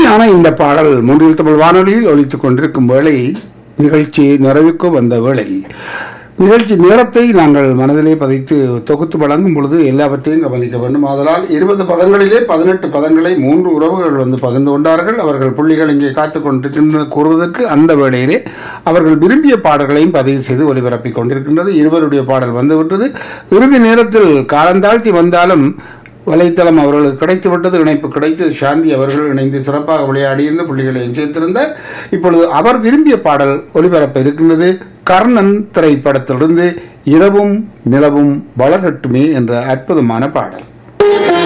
இனிமையான இந்த பாடல் மூன்றில் தமிழ் வானொலியில் ஒலித்துக் கொண்டிருக்கும் வேளை நிகழ்ச்சி நிறைவுக்கு வந்த வேளை நிகழ்ச்சி நேரத்தை நாங்கள் மனதிலே பதித்து தொகுத்து வழங்கும் பொழுது எல்லாவற்றையும் கவனிக்க வேண்டும் ஆதலால் இருபது பதங்களிலே பதினெட்டு பதங்களை மூன்று உறவுகள் வந்து பகிர்ந்து கொண்டார்கள் அவர்கள் புள்ளிகள் இங்கே காத்துக் கொண்டிருக்கின்ற கூறுவதற்கு அந்த வேளையிலே அவர்கள் விரும்பிய பாடல்களையும் பதிவு செய்து ஒலிபரப்பிக் கொண்டிருக்கின்றது இருவருடைய பாடல் வந்துவிட்டது இறுதி நேரத்தில் காலந்தாழ்த்தி வந்தாலும் வலைத்தளம் அவர்களுக்கு கிடைத்துவிட்டது இணைப்பு கிடைத்து சாந்தி அவர்கள் இணைந்து சிறப்பாக விளையாடியிருந்து புள்ளிகளையும் சேர்த்திருந்தார் இப்பொழுது அவர் விரும்பிய பாடல் ஒலிபரப்ப இருக்கின்றது கர்ணன் திரைப்படத்திலிருந்து இரவும் நிலவும் வளரட்டுமே என்ற அற்புதமான பாடல்